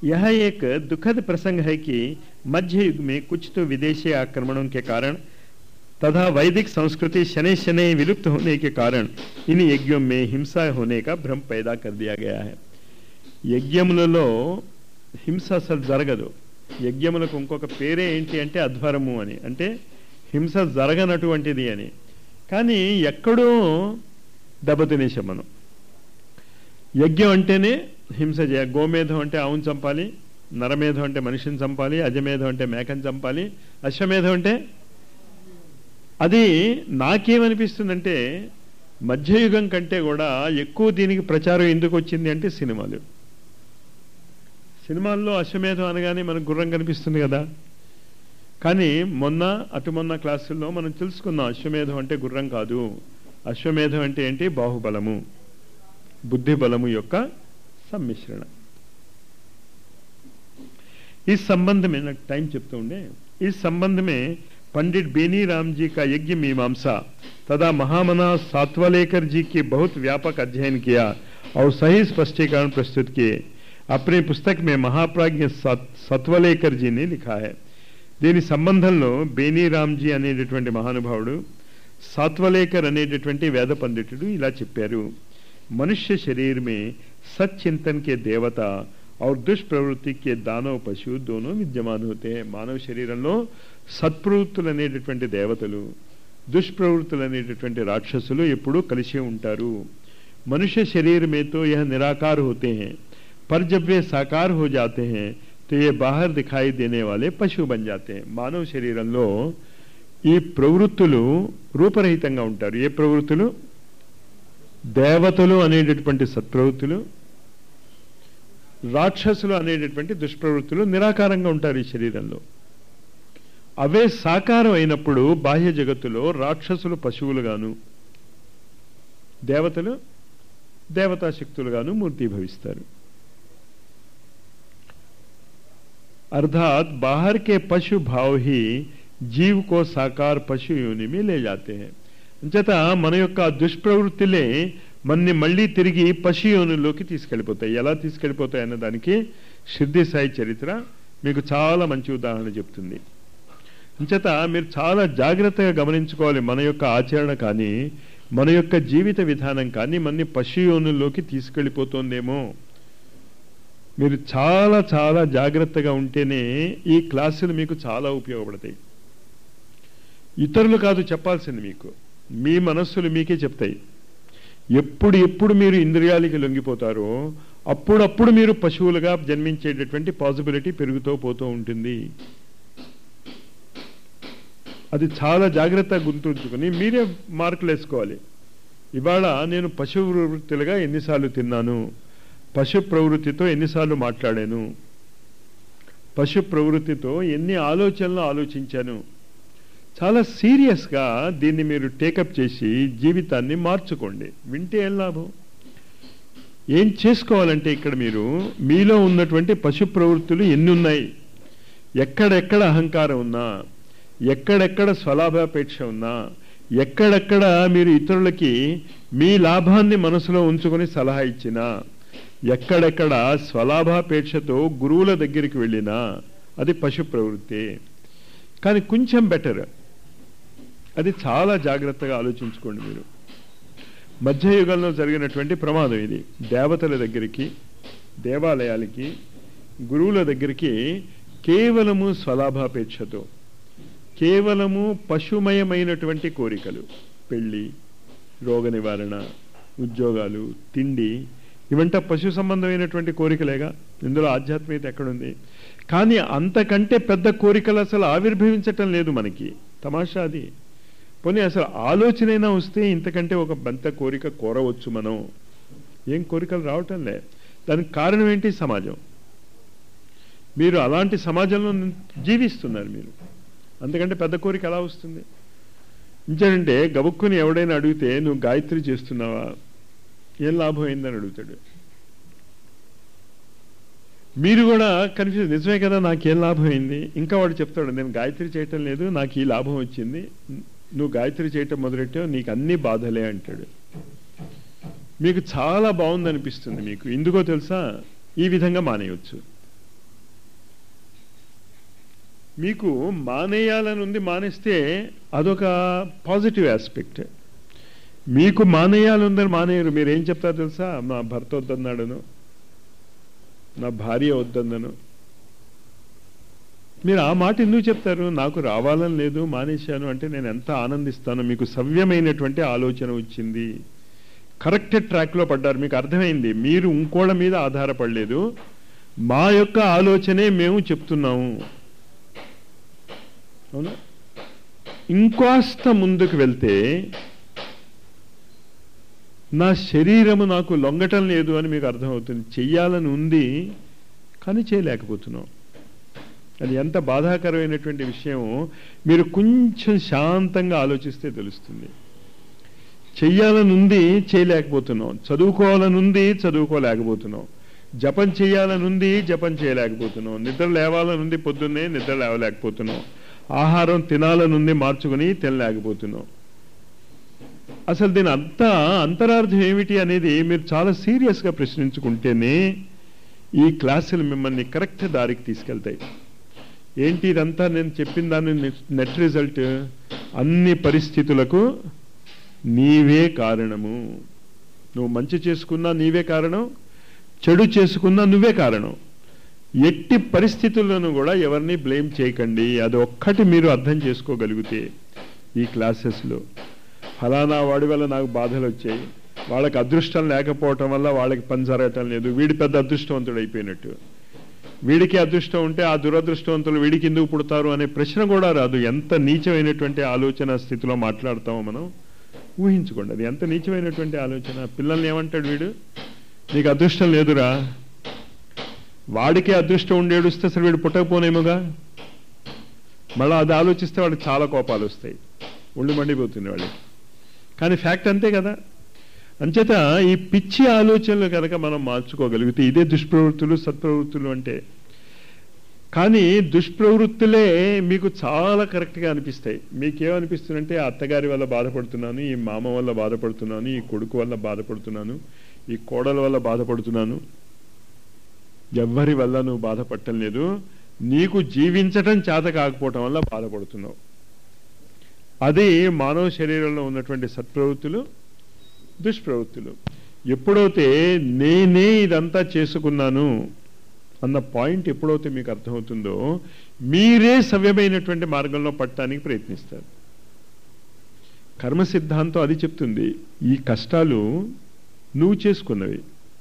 यह एक दुखद प्रसंग है कि मध्य युग में कुछ तो विदेशी आक्रमणों के कारण तथा वैदिक संस्कृति शनि शनि विलुप्त होने के कारण इन यज्ञों में हिंसा होने का भ्रम पैदा कर दिया गया है యజ్ఞములలో హింస అసలు జరగదు యజ్ఞములకు ఇంకొక పేరే ఏంటి అంటే అధ్వరము అని అంటే హింస జరగనటువంటిది అని కానీ ఎక్కడో దెబ్బతినేసాం మనం యజ్ఞం అంటేనే హింస చేయ గోమేధం అంటే ఆవును చంపాలి నరమేధం అంటే మనిషిని చంపాలి అజమేధం అంటే మేకని చంపాలి అశ్వమేధం అంటే అది నాకేమనిపిస్తుందంటే మధ్యయుగం కంటే కూడా ఎక్కువ దీనికి ప్రచారం ఎందుకు వచ్చింది అంటే సినిమాలు సినిమాల్లో అశ్వమేధం అనగానే మనకు గుర్రం కనిపిస్తుంది కదా కానీ మొన్న అటు మొన్న క్లాసుల్లో మనం తెలుసుకున్నాం అశ్వమేధం అంటే గుర్రం కాదు అశ్వమేధం అంటే ఏంటి బాహుబలము బుద్ధి బలము యొక్క సమ్మిశ్రణ इस संबंध में ना टाइम చెప్తూ ఉండే इस संबंध में पंडित बेनी राम जी का यज्ञ मीमांसा तथा महामना सातवालेकर जी की बहुत व्यापक अध्ययन किया और सही स्पष्टीकरण प्रस्तुत किए अपनी पुस्तक में महाप्राज्ञ సత్వలేకర్ జీని लिखा है దీని సంబంధంలో బేనీరామ్జీ అనేటటువంటి మహానుభావుడు సాత్వలేకర్ అనేటటువంటి వేద పండితుడు ఇలా చెప్పారు मनुष्य शरीर में सच्चिंतन के देवता और दुष्प्रवृत्ति के दानव పశు दोनों విద్యమాన్ होते हैं మానవ శరీరంలో సత్ప్రవృత్తులు అనేటటువంటి దేవతలు దుష్ప్రవృత్తులు అనేటటువంటి రాక్షసులు ఎప్పుడూ కలిసి ఉంటారు मनुष्य शरीर में तो यह निराकार होते हैं पर जब वे साकार हो जाते हैं तो ये बाहर दिखाई देने वाले పశు बन जाते हैं మానవ శరీరంలో ఈ ప్రవృత్తులు రూపరహితంగా ఉంటారు ఏ ప్రవృత్తులు దేవతలు అనేటటువంటి సత్ప్రవృత్తులు రాక్షసులు అనేటటువంటి దుష్ప్రవృత్తులు నిరాకారంగా ఉంటారు ఈ శరీరంలో అవే సాకారం అయినప్పుడు బాహ్య జగత్తులో రాక్షసులు పశువులుగాను దేవతలు దేవతా శక్తులుగాను మూర్తిభవిస్తారు अर्थात बाहर के पशु भाव ही जीव को साकार పశు యోని में ले जाते हैं అంచేత మన యొక్క దుష్ప్రవృత్తిలే మన్ని మళ్ళీ తిరిగి పశు యోనుల్లోకి తీసుకెళ్ళిపోతాయి ఎలా తీసుకెళ్ళిపోతాయి అన్న దానికి సిద్ధి సాయి చరిత్ర మీకు చాలా మంచి ఉదాహరణ చెప్తుంది అంచేత మీరు చాలా జాగ్రత్తగా గమనించుకోవాలి మన యొక్క ఆచరణ కానీ మన యొక్క జీవిత విధానం కానీ మన్ని పశు యోనుల్లోకి తీసుకెళ్ళిపోతుందేమో మీరు చాలా చాలా జాగ్రత్తగా ఉంటేనే ఈ క్లాసులు మీకు చాలా ఉపయోగపడతాయి ఇతరులు కాదు చెప్పాల్సింది మీకు మీ మనస్సులు మీకే చెప్తాయి ఎప్పుడు ఎప్పుడు మీరు ఇంద్రియాలకి లొంగిపోతారో అప్పుడప్పుడు మీరు పశువులుగా జన్మించేటటువంటి పాసిబిలిటీ పెరుగుతూ పోతూ ఉంటుంది అది చాలా జాగ్రత్తగా గుర్తుంచుకొని మీరే మార్కులు వేసుకోవాలి ఇవాళ నేను పశు వృత్తులుగా ఎన్నిసార్లు తిన్నాను పశు ప్రవృత్తితో ఎన్నిసార్లు మాట్లాడాను పశు ప్రవృత్తితో ఎన్ని ఆలోచనలు ఆలోచించాను చాలా సీరియస్గా దీన్ని మీరు టేకప్ చేసి జీవితాన్ని మార్చుకోండి వింటే ఏం లాభం ఏం చేసుకోవాలంటే ఇక్కడ మీరు మీలో ఉన్నటువంటి పశు ప్రవృత్తులు ఎన్ని ఉన్నాయి ఎక్కడెక్కడ అహంకారం ఉన్నా ఎక్కడెక్కడ స్వలాభాపేక్ష ఉన్నా ఎక్కడెక్కడ మీరు ఇతరులకి మీ లాభాన్ని మనసులో ఉంచుకొని సలహా ఇచ్చినా ఎక్కడెక్కడ స్వలాభాపేక్షతో గురువుల దగ్గరికి వెళ్ళినా అది పశు ప్రవృత్తి కానీ కొంచెం బెటర్ అది చాలా జాగ్రత్తగా ఆలోచించుకోండి మీరు మధ్యయుగంలో జరిగినటువంటి ప్రమాదం ఇది దేవతల దగ్గరికి దేవాలయాలకి గురువుల దగ్గరికి కేవలము స్వలాభాపేక్షతో కేవలము పశుమయమైనటువంటి కోరికలు పెళ్ళి రోగ నివారణ ఉద్యోగాలు తిండి ఇవంట పశు సంబంధమైనటువంటి కోరికలేగా ఇందులో ఆధ్యాత్మికత ఎక్కడుంది కానీ అంతకంటే పెద్ద కోరికలు అసలు ఆవిర్భవించటం లేదు మనకి తమాషా అది పోనీ అసలు ఆలోచనైనా వస్తే ఇంతకంటే ఒక బంత కోరిక కోరవచ్చు మనం ఏం కోరికలు రావటం లే దానికి కారణం ఏంటి సమాజం మీరు అలాంటి సమాజంలో జీవిస్తున్నారు మీరు అంతకంటే పెద్ద కోరిక ఎలా వస్తుంది ఇంకేంటంటే గబుక్కుని ఎవడైనా అడిగితే నువ్వు గాయత్రి చేస్తున్నావా ఏం లాభం అయిందని అడుగుతాడు మీరు కూడా కన్ఫ్యూజ్ నిజమే కదా నాకేం లాభం అయింది ఇంకా వాడు చెప్తాడు నేను గాయత్రి చేయటం లేదు నాకు ఈ లాభం వచ్చింది నువ్వు గాయత్రి చేయటం మొదలెట్టావు నీకు అన్ని బాధలే అంటాడు మీకు చాలా బాగుంది అనిపిస్తుంది మీకు ఎందుకో తెలుసా ఈ విధంగా మానేయవచ్చు మీకు మానేయాలని ఉంది మానేస్తే అదొక పాజిటివ్ ఆస్పెక్ట్ మీకు మానేయాలని ఉందని మానేయరు మీరు ఏం చెప్తారు తెలుసా నా భర్త వద్దన్నాడను నా భార్య వద్దన్నాను మీరు ఆ మాట ఎందుకు చెప్తారు నాకు రావాలని లేదు మానేశాను అంటే నేను ఎంత ఆనందిస్తాను మీకు సవ్యమైనటువంటి ఆలోచన వచ్చింది కరెక్ట్ ట్రాక్లో పడ్డారు మీకు అర్థమైంది మీరు ఇంకోళ్ళ మీద ఆధారపడలేదు మా యొక్క ఆలోచనే మేము చెప్తున్నాము అవునా ఇంకాస్త ముందుకు వెళ్తే నా శరీరము నాకు లొంగటం లేదు అని మీకు అర్థమవుతుంది చెయ్యాలని ఉంది కానీ చేయలేకపోతున్నాం అది ఎంత బాధాకరమైనటువంటి విషయం మీరు కొంచెం శాంతంగా ఆలోచిస్తే తెలుస్తుంది చెయ్యాలని ఉంది చేయలేకపోతున్నాం చదువుకోవాలని ఉంది చదువుకోలేకపోతున్నాం జపం చేయాలని ఉంది జపం చేయలేకపోతున్నాం నిద్ర లేవాలని ఉంది పొద్దున్నే నిద్ర లేవలేకపోతున్నాం ఆహారం తినాలని ఉంది మార్చుకుని తినలేకపోతున్నాం అసలు దీని అంతా అంతరార్థం ఏమిటి అనేది మీరు చాలా సీరియస్గా ప్రశ్నించుకుంటేనే ఈ క్లాసులు మిమ్మల్ని కరెక్ట్ దారికి తీసుకెళ్తాయి ఏంటి ఇదంతా నేను చెప్పిన దాని నెట్ రిజల్ట్ అన్ని పరిస్థితులకు నీవే కారణము నువ్వు మంచి చేసుకున్నా నీవే కారణం చెడు చేసుకున్నా నువ్వే కారణం ఎట్టి పరిస్థితుల్లోనూ కూడా ఎవరిని బ్లేమ్ చేయకండి అది ఒక్కటి మీరు అర్థం చేసుకోగలిగితే ఈ క్లాసెస్లో ఫలానా వాడి వల్ల నాకు బాధలు వచ్చాయి వాళ్ళకి అదృష్టం లేకపోవటం వల్ల వాళ్ళకి పని జరగటం లేదు వీడి పెద్ద అదృష్టవంతుడు అయిపోయినట్టు వీడికి అదృష్టం ఉంటే ఆ దురదృష్టవంతులు వీడికి ఎందుకు పుడతారు అనే ప్రశ్న కూడా రాదు ఎంత నీచమైనటువంటి ఆలోచన స్థితిలో మాట్లాడతామో మనం ఊహించుకోండి అది ఎంత నీచమైనటువంటి ఆలోచన పిల్లల్ని ఏమంటాడు వీడు నీకు అదృష్టం లేదురా వాడికే అదృష్టం ఉండేడుస్తే అసలు వీడు పుట్టకపోనేమోగా మళ్ళీ అది ఆలోచిస్తే వాడికి చాలా కోపాలు వస్తాయి ఒళ్ళు మండిపోతుంది వాళ్ళకి కానీ ఫ్యాక్ట్ అంతే కదా అంచేత ఈ పిచ్చి ఆలోచనలు కనుక మనం మార్చుకోగలిగితే ఇదే దుష్ప్రవృత్తులు సత్ప్రవృత్తులు అంటే కానీ దుష్ప్రవృత్తులే మీకు చాలా కరెక్ట్గా అనిపిస్తాయి మీకేమనిపిస్తుందంటే ఆ అత్తగారి వల్ల బాధపడుతున్నాను ఈ మామ వల్ల బాధపడుతున్నాను ఈ కొడుకు వల్ల బాధపడుతున్నాను ఈ కోడల వల్ల బాధపడుతున్నాను ఎవ్వరి వల్ల నువ్వు బాధపడటం లేదు నీకు జీవించటం చేత కాకపోవటం వల్ల బాధపడుతున్నావు అది మానవ శరీరంలో ఉన్నటువంటి సత్ప్రవృత్తులు దుష్ప్రవృత్తులు ఎప్పుడైతే నేనే ఇదంతా చేసుకున్నాను అన్న పాయింట్ ఎప్పుడైతే మీకు అర్థమవుతుందో మీరే సవ్యమైనటువంటి మార్గంలో పట్టడానికి ప్రయత్నిస్తారు కర్మ సిద్ధాంతం అది చెప్తుంది ఈ కష్టాలు నువ్వు చేసుకున్నవి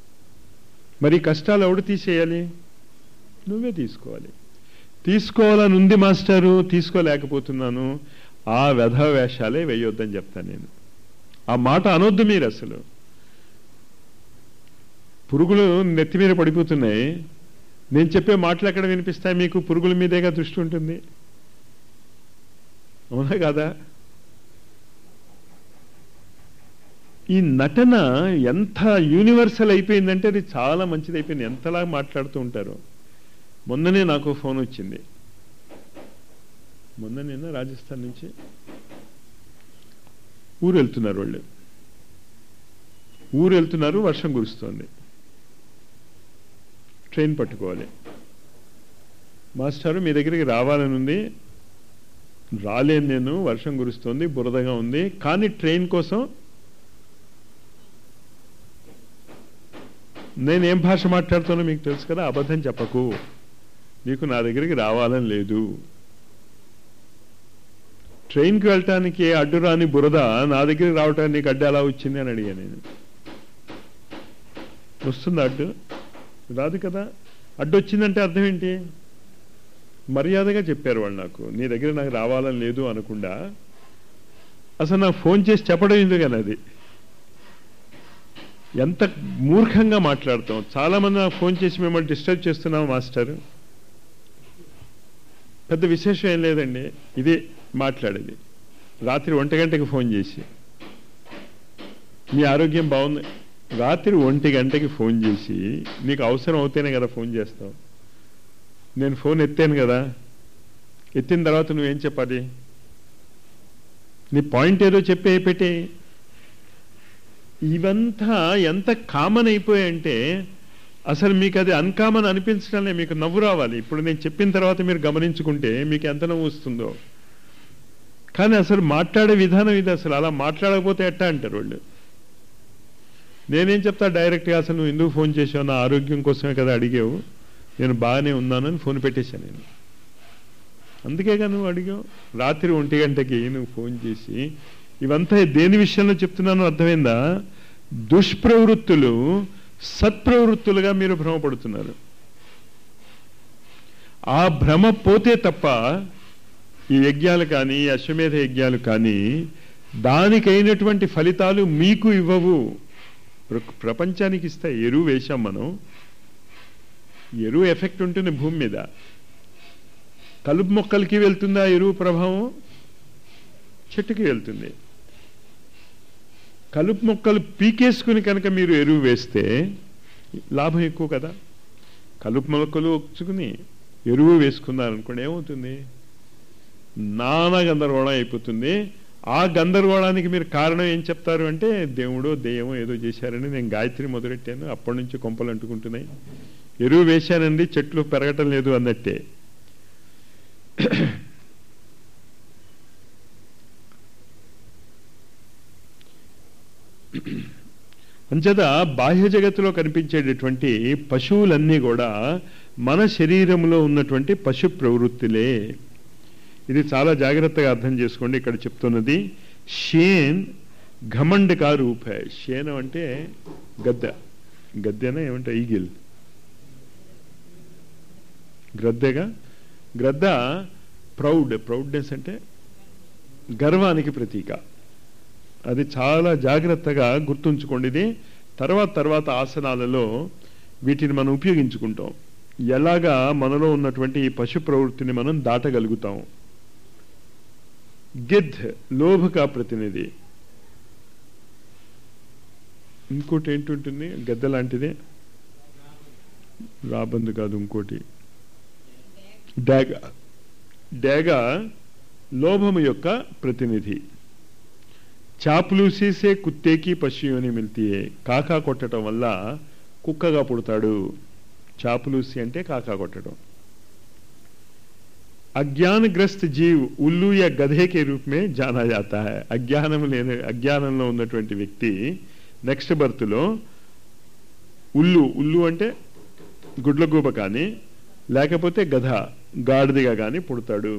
మరి కష్టాలు ఎవడు తీసేయాలి నువ్వే తీసుకోవాలి తీసుకోవాలని ఉంది మాస్టారు తీసుకోలేకపోతున్నాను ఆ వ్యధ వేషాలే వేయొద్దని చెప్తాను నేను ఆ మాట అనొద్దు మీరు అసలు పురుగులు నెత్తి మీద పడిపోతున్నాయి నేను చెప్పే మాటలు ఎక్కడ వినిపిస్తాయి మీకు పురుగుల మీదేగా దృష్టి ఉంటుంది అవునా కాదా ఈ నటన ఎంత యూనివర్సల్ అయిపోయిందంటే అది చాలా మంచిది అయిపోయింది ఎంతలా మాట్లాడుతూ ఉంటారు మొన్ననే నాకు ఫోన్ వచ్చింది మొన్న నిన్న రాజస్థాన్ నుంచి ఊరు వెళ్తున్నారు వాళ్ళు ఊరు వెళ్తున్నారు వర్షం కురుస్తోంది ట్రైన్ పట్టుకోవాలి మాస్టారు మీ దగ్గరికి రావాలని ఉంది రాలేను నేను వర్షం కురుస్తోంది బురదగా ఉంది కానీ ట్రైన్ కోసం నేనేం భాష మాట్లాడుతానో మీకు తెలుసు కదా అబద్ధం చెప్పకు నీకు నా దగ్గరికి రావాలని లేదు ట్రైన్కి వెళ్ళటానికి అడ్డు రాని బురద నా దగ్గరికి రావటానికి నీకు అడ్డు ఎలా వచ్చింది అని అడిగా నేను వస్తుంది అడ్డు రాదు కదా అడ్డు వచ్చిందంటే అర్థం ఏంటి మర్యాదగా చెప్పారు వాళ్ళు నాకు నీ దగ్గర నాకు రావాలని లేదు అనకుండా అసలు నాకు ఫోన్ చేసి చెప్పడం ఎందుకని అది ఎంత మూర్ఖంగా మాట్లాడతాం చాలా మంది నాకు ఫోన్ చేసి మిమ్మల్ని డిస్టర్బ్ చేస్తున్నాం మాస్టర్ పెద్ద విశేషం ఏం లేదండి ఇదే మాట్లాడేది రాత్రి ఒంటి గంటకి ఫోన్ చేసి మీ ఆరోగ్యం బాగుంది రాత్రి ఒంటి గంటకి ఫోన్ చేసి నీకు అవసరం అవుతేనే కదా ఫోన్ చేస్తావు నేను ఫోన్ ఎత్తాను కదా ఎత్తిన తర్వాత నువ్వేం చెప్పాలి నీ పాయింట్ ఏదో చెప్పే పెట్టే ఇవంతా ఎంత కామన్ అయిపోయాయంటే అసలు మీకు అది అన్కామన్ అనిపించడంలే మీకు నవ్వు రావాలి ఇప్పుడు నేను చెప్పిన తర్వాత మీరు గమనించుకుంటే మీకు ఎంత నవ్వు వస్తుందో కానీ అసలు మాట్లాడే విధానం ఇది అసలు అలా మాట్లాడకపోతే ఎట్టా అంటారు వాళ్ళు నేనేం చెప్తా డైరెక్ట్గా అసలు నువ్వు ఎందుకు ఫోన్ చేసావు నా ఆరోగ్యం కోసమే కదా అడిగావు నేను బాగానే ఉన్నానని ఫోన్ పెట్టేశాను నేను అందుకేగా నువ్వు అడిగావు రాత్రి ఒంటి గంటకి నువ్వు ఫోన్ చేసి ఇవంతా దేని విషయంలో చెప్తున్నానో అర్థమైందా దుష్ప్రవృత్తులు సత్ప్రవృత్తులుగా మీరు భ్రమపడుతున్నారు ఆ భ్రమ పోతే తప్ప ఈ యజ్ఞాలు కానీ అశ్వమేధ యజ్ఞాలు కానీ దానికైనటువంటి ఫలితాలు మీకు ఇవ్వవు ప్ర- ప్రపంచానికి ఇస్తాయి ఎరువు వేశాం మనం ఎరువు ఎఫెక్ట్ ఉంటుంది భూమి మీద కలుపు మొక్కలకి వెళ్తుందా ఎరువు ప్రభావం చెట్టుకి వెళ్తుంది కలుపు మొక్కలు పీకేసుకుని కనుక మీరు ఎరువు వేస్తే లాభం ఎక్కువ కదా కలుపు మొక్కలు వచ్చుకుని ఎరువు వేసుకున్నారనుకోండి ఏమవుతుంది నానా గందరగోళం అయిపోతుంది ఆ గందరగోళానికి మీరు కారణం ఏం చెప్తారు అంటే దేవుడో దెయ్యమో ఏదో చేశారని నేను గాయత్రి మొదలెట్టాను అప్పటి నుంచి కొంపలు అంటుకుంటున్నాయి ఎరువు వేశానండి చెట్లు పెరగటం లేదు అన్నట్టే అంచేత బాహ్య జగత్తులో కనిపించేటటువంటి పశువులన్నీ కూడా మన శరీరంలో ఉన్నటువంటి పశు ప్రవృత్తులే ఇది చాలా జాగ్రత్తగా అర్థం చేసుకోండి ఇక్కడ చెప్తున్నది షేన్ ఘమండ్ కా రూప్ హై షేనం అంటే గద్దె గద్దెనా ఏమంటే ఈగిల్ గ్రద్దెగా గ్రద్ద ప్రౌడ్ ప్రౌడ్నెస్ అంటే గర్వానికి ప్రతీక అది చాలా జాగ్రత్తగా గుర్తుంచుకోండి ఇది తర్వాత తర్వాత ఆసనాలలో వీటిని మనం ఉపయోగించుకుంటాం ఎలాగా మనలో ఉన్నటువంటి ఈ పశు ప్రవృత్తిని మనం దాటగలుగుతాం గిద్ లోభక ప్రతినిధి ఇంకోటి ఏంటుంటుంది గద్ద లాంటిదే రాబందు కాదు ఇంకోటి డాగ డాగ లోభము యొక్క ప్రతినిధి చాపులూసి సే కుత్తేకి పశువుని మిల్తీయే కాకా కొట్టడం వల్ల కుక్కగా పుడతాడు చాపులూసి అంటే కాకా కొట్టడం అజ్ఞానగ్రस्त జీవ్ ఉల్లు యా గధే కే రూప్ మే జానా జాతా హై అజ్ఞానం లేని అజ్ఞానంలో ఉన్నటువంటి వ్యక్తి నెక్స్ట్ బర్త్లో ఉల్లు ఉల్లు అంటే గుడ్లగూబ కానీ లేకపోతే గధ గాడిదిగా కానీ పుడతాడు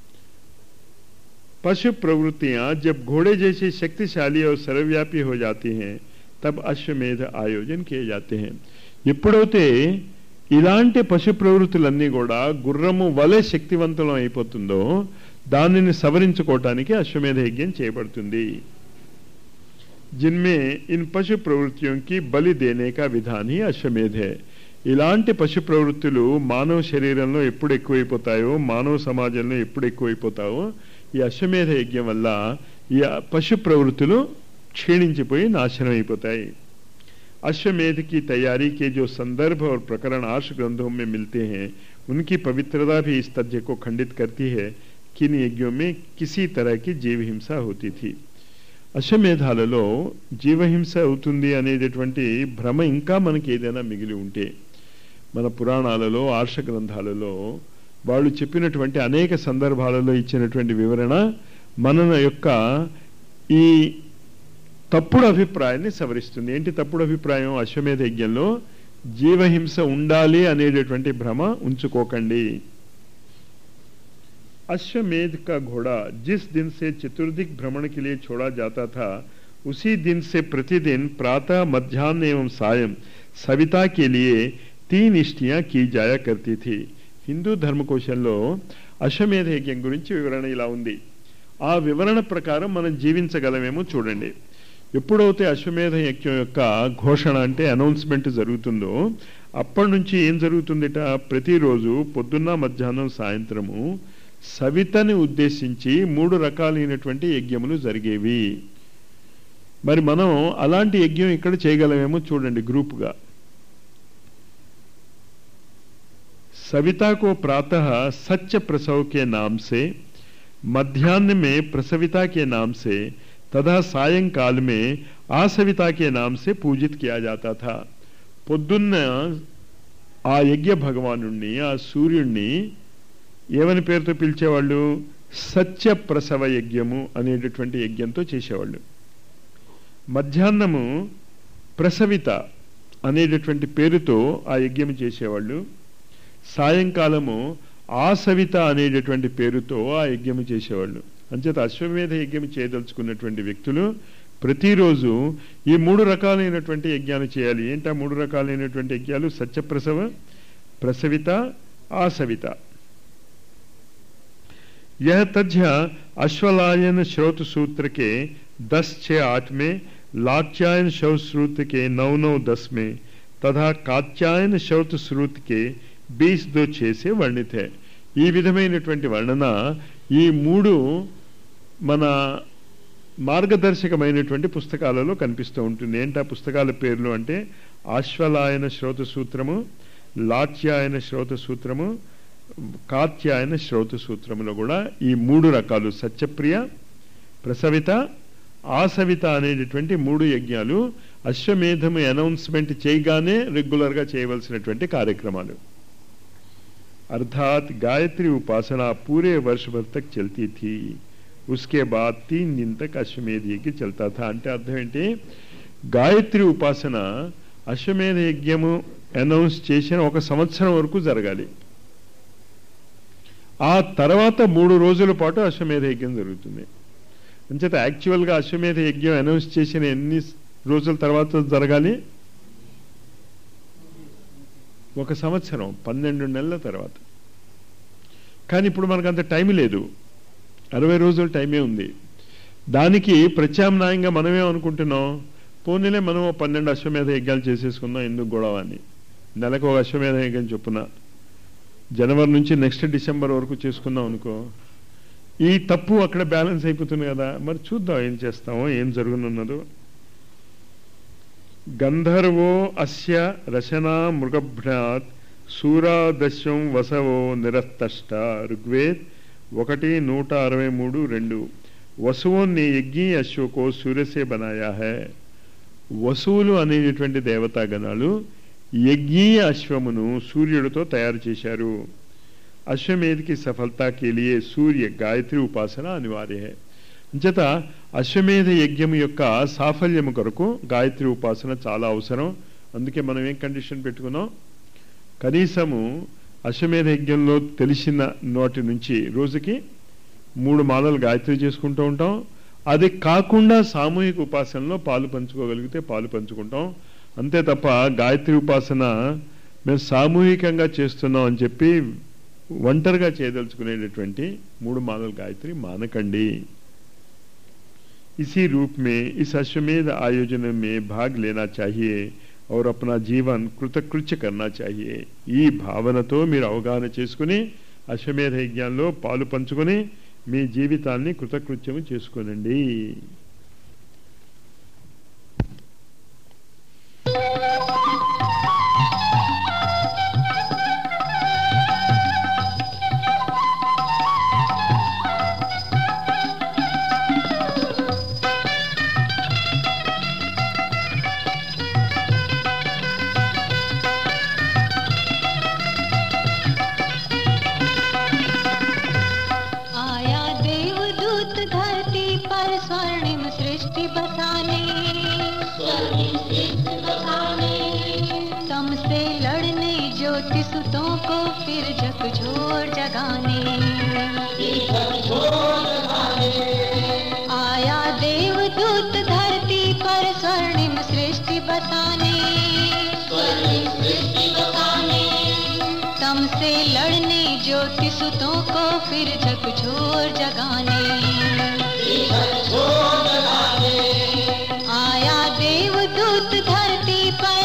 पशु प्रवृत्तियां जब घोड़े जैसी शक्तिशाली और सर्वव्यापी हो जाती हैं तब అశ్వమేధ ఆయోజన किए जाते हैं ఎప్పుడైతే ఇలాంటి పశు ప్రవృత్తులన్నీ కూడా గుర్రము వలె శక్తివంతులం అయిపోతుందో దానిని సవరించుకోవటానికి అశ్వమేధ యజ్ఞం చేయబడుతుంది జిన్మే ఇన్ పశు ప్రవృత్తిयों की బలి దేనే కా విధాన్ హీ అశ్వమేధ है ఇలాంటి పశు ప్రవృత్తులు మానవ శరీరంలో ఎప్పుడు ఎక్కువైపోతాయో మానవ సమాజంలో ఎప్పుడు ఎక్కువైపోతాయో ఈ అశ్వమేధ యజ్ఞం వల్ల ఈ పశు ప్రవృత్తులు క్షీణించిపోయి నాశనం అయిపోతాయి अश्वमेध की तैयारी के जो संदर्भ और प्रकरण आर्ष ग्रंथों में मिलते हैं उनकी पवित्रता भी इस तथ्य को खंडित करती है कि इन यज्ञों में किसी तरह की जीव हिंसा होती थी అశ్వమేధాలలో జీవహింస అవుతుంది అనేటటువంటి భ్రమ ఇంకా మనకి ఏదైనా మిగిలి ఉంటే మన పురాణాలలో ఆర్ష గ్రంథాలలో వాళ్ళు చెప్పినటువంటి అనేక సందర్భాలలో ఇచ్చినటువంటి వివరణ మన యొక్క ఈ తప్పుడు అభిప్రాయాన్ని సవరిస్తుంది ఏంటి తప్పుడు అభిప్రాయం అశ్వమేధ యజ్ఞంలో జీవహింస ఉండాలి అనేటటువంటి భ్రమ ఉంచుకోకండి अश्वमेध का घोड़ा जिस दिन से चतुर्दिक भ्रमण के लिए छोड़ा जाता था उसी दिन से प्रतिदिन प्रातः मध्यान्ह एवं सायं सविता के लिए तीन इष्टियां की जाया करती थी హిందూ ధర్మకోశంలో అశ్వమేధ యజ్ఞం గురించి వివరణ ఇలా ఉంది ఆ వివరణ ప్రకారం మనం జీవించగలమేమో చూడండి ఎప్పుడైతే అశ్వమేధ యజ్ఞం యొక్క ఘోషణ అంటే అనౌన్స్మెంట్ జరుగుతుందో అప్పటి నుంచి ఏం జరుగుతుందిట ప్రతిరోజు పొద్దున్న మధ్యాహ్నం సాయంత్రము సవితని ఉద్దేశించి మూడు రకాలైనటువంటి యజ్ఞములు జరిగేవి మరి మనం అలాంటి యజ్ఞం ఇక్కడ చేయగలమేమో చూడండి గ్రూప్గా सविता को प्रातः सच्च प्रसव के नाम से मध्यान्ह में प्रसविता के नाम से तथा सायंकाल में आसविता के नाम से पूजित किया जाता था పొద్దున్న ఆ యజ్ఞ భగవానుణ్ణి ఆ సూర్యుణ్ణి ఏమని పేరుతో పిలిచేవాళ్ళు సత్య ప్రసవ యజ్ఞము అనేటటువంటి యజ్ఞంతో చేసేవాళ్ళు మధ్యాహ్నము ప్రసవిత అనేటటువంటి పేరుతో ఆ యజ్ఞం చేసేవాళ్ళు సాయంకాలము ఆసవిత అనేటటువంటి పేరుతో ఆ యజ్ఞం చేసేవాళ్ళు అంచేత అశ్వమేధ యజ్ఞం చేయదలుచుకున్నటువంటి వ్యక్తులు ప్రతిరోజు ఈ మూడు రకాలైనటువంటి యజ్ఞాలు చేయాలి ఏంటా మూడు రకాలైనటువంటి యజ్ఞాలు సత్యప్రసవ ప్రసవిత ఆసవిత यह तथ्य अश्वलायन श्रोत सूत्र के दस छः आठ में लाक्षायन शव सूत्र के नौ नौ दस में तथा कात्यायन श्रोत सूत्र के बीस दो छः से वर्णित है ఈ విధమైనటువంటి వర్ణన ఈ మూడు మన మార్గదర్శకమైనటువంటి పుస్తకాలలో కనిపిస్తూ ఉంటుంది ఏంటా పుస్తకాల పేర్లు అంటే ఆశ్వలాయన శ్రోత సూత్రము లాత్యాయన శ్రోత సూత్రము కాత్యాయన శ్రోత సూత్రములో కూడా ఈ మూడు రకాలు సత్యప్రియ ప్రసవిత ఆసవిత అనేటటువంటి మూడు యజ్ఞాలు అశ్వమేధము అనౌన్స్మెంట్ చేయగానే రెగ్యులర్గా చేయవలసినటువంటి కార్యక్రమాలు अर्थात गायत्री उपासना पूरे वर्ष भर तक चलती थी उसके बाद तीन दिन तक अश्वमेध यज्ञ चलता था అంటే అర్థం ఏంటి గాయత్రి ఉపాసన అశ్వమేధ యజ్ఞము అనౌన్స్ చేసిన ఒక సంవత్సరం వరకు జరగాలి ఆ తర్వాత మూడు రోజుల పాటు అశ్వమేధ యజ్ఞం జరుగుతుంది అంచేత యాక్చువల్గా అశ్వమేధ యజ్ఞం అనౌన్స్ చేసిన ఎన్ని రోజుల తర్వాత జరగాలి ఒక సంవత్సరం పన్నెండు నెలల తర్వాత కానీ ఇప్పుడు మనకు అంత టైం లేదు అరవై రోజుల టైమే ఉంది దానికి ప్రత్యామ్నాయంగా మనమే అనుకుంటున్నాం పోనీలే మనం పన్నెండు అశ్వమేధ యజ్ఞాలు చేసేసుకుందాం ఎందుకు గొడవ అని నెలకు ఒక అశ్వమేధ యజ్ఞం చొప్పున జనవరి నుంచి నెక్స్ట్ డిసెంబర్ వరకు చేసుకుందాం అనుకో ఈ తప్పు అక్కడ బ్యాలెన్స్ అయిపోతుంది కదా మరి చూద్దాం ఏం చేస్తామో ఏం జరుగునున్నదో గంధర్వో అస్య రచనా మృగభ్రాత్ సూరాదశ్యం వసవో నిరస్తష్ట ఋగ్వేద్ ఒకటి నూట అరవై మూడు రెండు వసువు నే యజ్ఞీ అశ్వకో సూర్యసే బనాయా హై వసువులు అనేటటువంటి దేవతాగణాలు యజ్ఞీయ అశ్వమును సూర్యుడితో తయారు చేశారు అశ్వమేధ కి సఫలతా కే లియే సూర్య గాయత్రి ఉపాసన అనివార్య హై అంచేత అశ్వమేధ యజ్ఞం యొక్క సాఫల్యము కొరకు గాయత్రి ఉపాసన చాలా అవసరం అందుకే మనం ఏం కండిషన్ పెట్టుకున్నాం కనీసము అశ్వమేధ యజ్ఞంలో తెలిసిన నోటి నుంచి రోజుకి మూడు మాలలు గాయత్రి చేసుకుంటూ ఉంటాం అది కాకుండా సామూహిక ఉపాసనలో పాలు పంచుకోగలిగితే పాలు పంచుకుంటాం అంతే తప్ప గాయత్రి ఉపాసన మేము సామూహికంగా చేస్తున్నాం అని చెప్పి ఒంటరిగా చేయదలుచుకునేటటువంటి మూడు మాలల గాయత్రి మానకండి इसी रूप में इस अश्वमेध आयोजन में भाग लेना चाहिए और अपना జీవన్ కృతకృత్య కన్నా चाहिए ఈ భావనతో మీరు అవగాహన చేసుకుని అశ్వమేధ యజ్ఞాల్లో పాలు పంచుకొని మీ జీవితాన్ని కృతకృత్యము చేసుకోనండి आया देवदूत धरती पर स्वर्णिम सृष्टि बसाने तम से लड़ने ज्योति सुतों को फिर झकझोर जगाने आया देवदूत धरती पर स्वर्णिम सृष्टि बसाने तम से लड़ने ज्योति सुतों को फिर झकझोर जगाने आया देवदूत धरती पर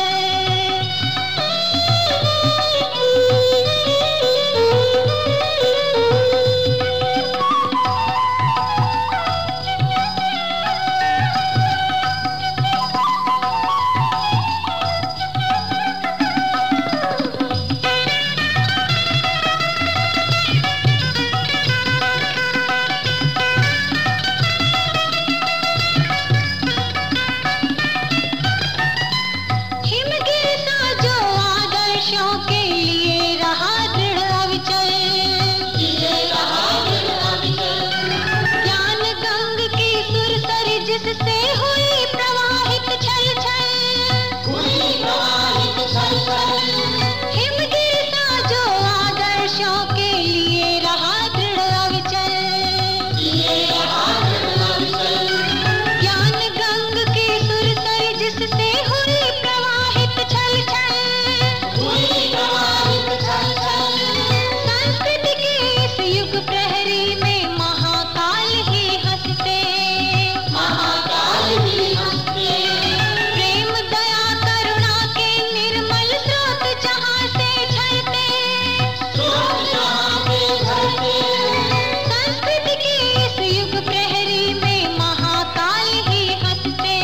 आदर्शों के लिए रहा दृढ़ अविचल ज्ञान गंग की सुरसरी जिससे हुई प्रवाहित छल छल संस्कृति के इस युग प्रहरी में महाकाल ही हंसते प्रेम दया करुणा के निर्मल स्रोत जहाँ से झरते संस्कृति के इस युग प्रहरी में महाकाल ही हंसते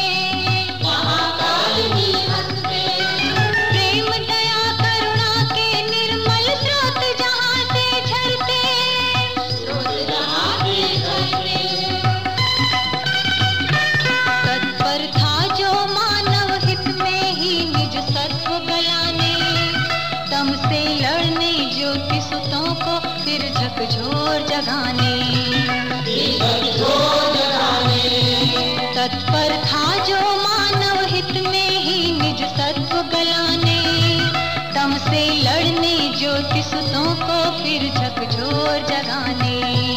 प्रेम दया करुणा के निर्मल स्रोत जहाँ से झरते तत्पर था जो मानव हित में ही निज सत्व गलाने तम से लड़ने ज्योति सुतों को फिर झकझोर जगाने तत्पर था जो मानव हित में ही निज सत्व गलाने तम से लड़ने ज्योति सुतों को फिर झकझोर जगाने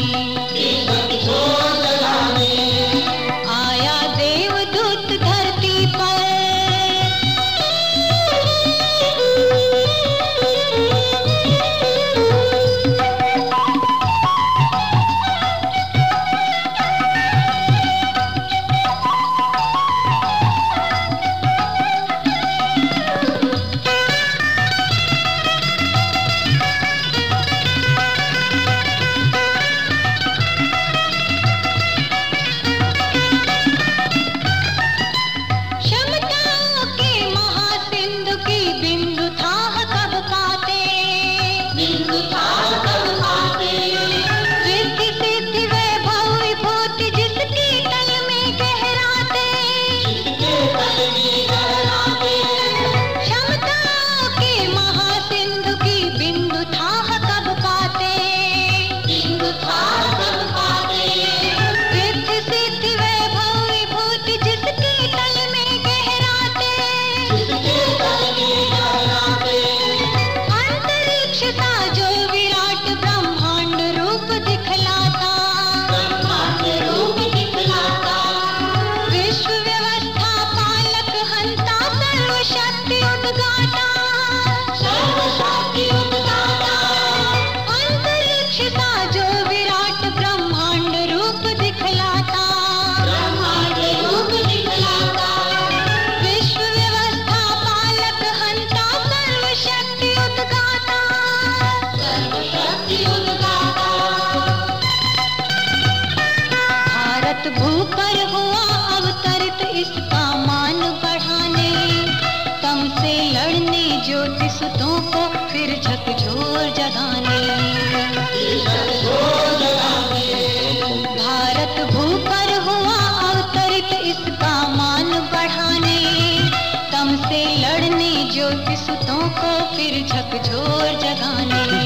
आया देवदूत धरती पर क्षमताओं के महासिंधु की बिंदु था कब काते रिद्धि सिद्धि वैभव विभूति जिसकी तल में गहराते क्षमताओं के महासिंधु की बिंदु था कब काते रिद्धि सिद्धि वैभव विभूति जिसकी तल में गहराते अंतरिक्ष था जो विराट ब्रह्मांड रूप दिखलाता विश्व व्यवस्था पालक हंता सर्व शक्ति उद्गाता अंतरिक्ष था जो विराट ब्रह्मांड रूप दिखलाता विश्व व्यवस्था पालक हंता सर्व शक्ति उद्गाता भारत भू पर हुआ अवतरित इसका मान बढ़ाने तम से लड़ने ज्योति सुतों को फिर झकझोर जगाने भारत भू पर हुआ अवतरित इसका मान बढ़ाने तम से लड़ने ज्योति सुतों को फिर झकझोर जगाने